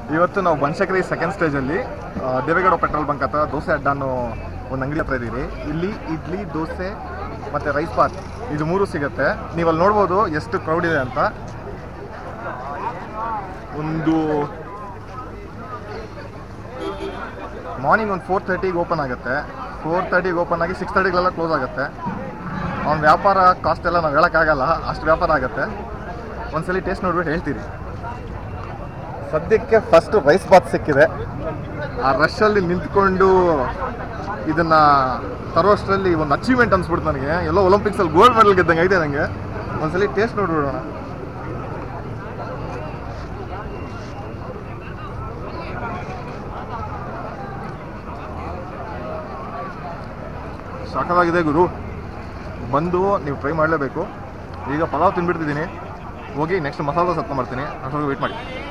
ಇವತ್ತು ನಾವು ಬನಶಂಕರಿ ಸೆಕೆಂಡ್ ಸ್ಟೇಜಲ್ಲಿ ಆ, ದೇವೇಗೌಡ ಪೆಟ್ರೋಲ್ ಬಂಕ್ ಹತ್ರ ದೋಸೆ ಅಡ್ಡ ಅನ್ನೋ ಒಂದು ಅಂಗಡಿ ಹತ್ರ ಇದ್ದೀವಿ ಇಲ್ಲಿ ಇಡ್ಲಿ ದೋಸೆ ಮತ್ತು ರೈಸ್ ಬಾತ್ ಇದು ಮೂರು ಸಿಗುತ್ತೆ ನೀವು ಅಲ್ಲಿ ನೋಡ್ಬೋದು ಎಷ್ಟು ಕ್ರೌಡ್ ಇದೆ ಅಂತ ಒಂದು ಮಾರ್ನಿಂಗ್ ಒಂದು ಫೋರ್ ತರ್ಟಿಗೆ ಓಪನ್ ಆಗುತ್ತೆ ಫೋರ್ ತರ್ಟಿಗೆ ಓಪನ್ ಆಗಿ ಸಿಕ್ಸ್ ತರ್ಟಿಗೆಲ್ಲ ಕ್ಲೋಸ್ ಆಗುತ್ತೆ ಅವ್ನ ವ್ಯಾಪಾರ ಕಾಸ್ಟ್ ಎಲ್ಲ ನಾವು ಹೇಳೋಕ್ಕಾಗಲ್ಲ ಅಷ್ಟು ವ್ಯಾಪಾರ ಆಗುತ್ತೆ ಒಂದ್ಸಲಿ ಟೇಸ್ಟ್ ನೋಡ್ಬಿಟ್ಟು ಹೇಳ್ತೀರಿ ಸದ್ಯಕ್ಕೆ ಫಸ್ಟ್ ರೈಸ್ ಬಾತ್ ಸಿಕ್ಕಿದೆ ಆ ರಶಲ್ಲಿ ನಿಂತ್ಕೊಂಡು ಇದನ್ನ ತರೋಷ್ಟರಲ್ಲಿ ಒಂದು ಅಚೀವ್ಮೆಂಟ್ ಅನ್ಸ್ಬಿಡ್ತು ನನಗೆ ಎಲ್ಲೋ ಒಲಿಂಪಿಕ್ಸಲ್ಲಿ ಗೋಲ್ಡ್ ಮೆಡಲ್ ಗೆದ್ದಂಗೆ ಐತೆ ನನಗೆ ಒಂದ್ಸಲಿ ಟೇಸ್ಟ್ ನೋಡ್ಬಿಡೋಣ ಸಾಕಾಗಿದೆ ಗುರು ಬಂದು ನೀವು ಟ್ರೈ ಮಾಡಲೇಬೇಕು ಈಗ ಪಲಾವ್ ತಿನ್ಬಿಡ್ತಿದ್ದೀನಿ ಹೋಗಿ ನೆಕ್ಸ್ಟ್ ಮಸಾಲ ದೋಸೆ ಬರ್ತೀನಿ ಅಷ್ಟೊಂದು ವೆಯ್ಟ್ ಮಾಡಿ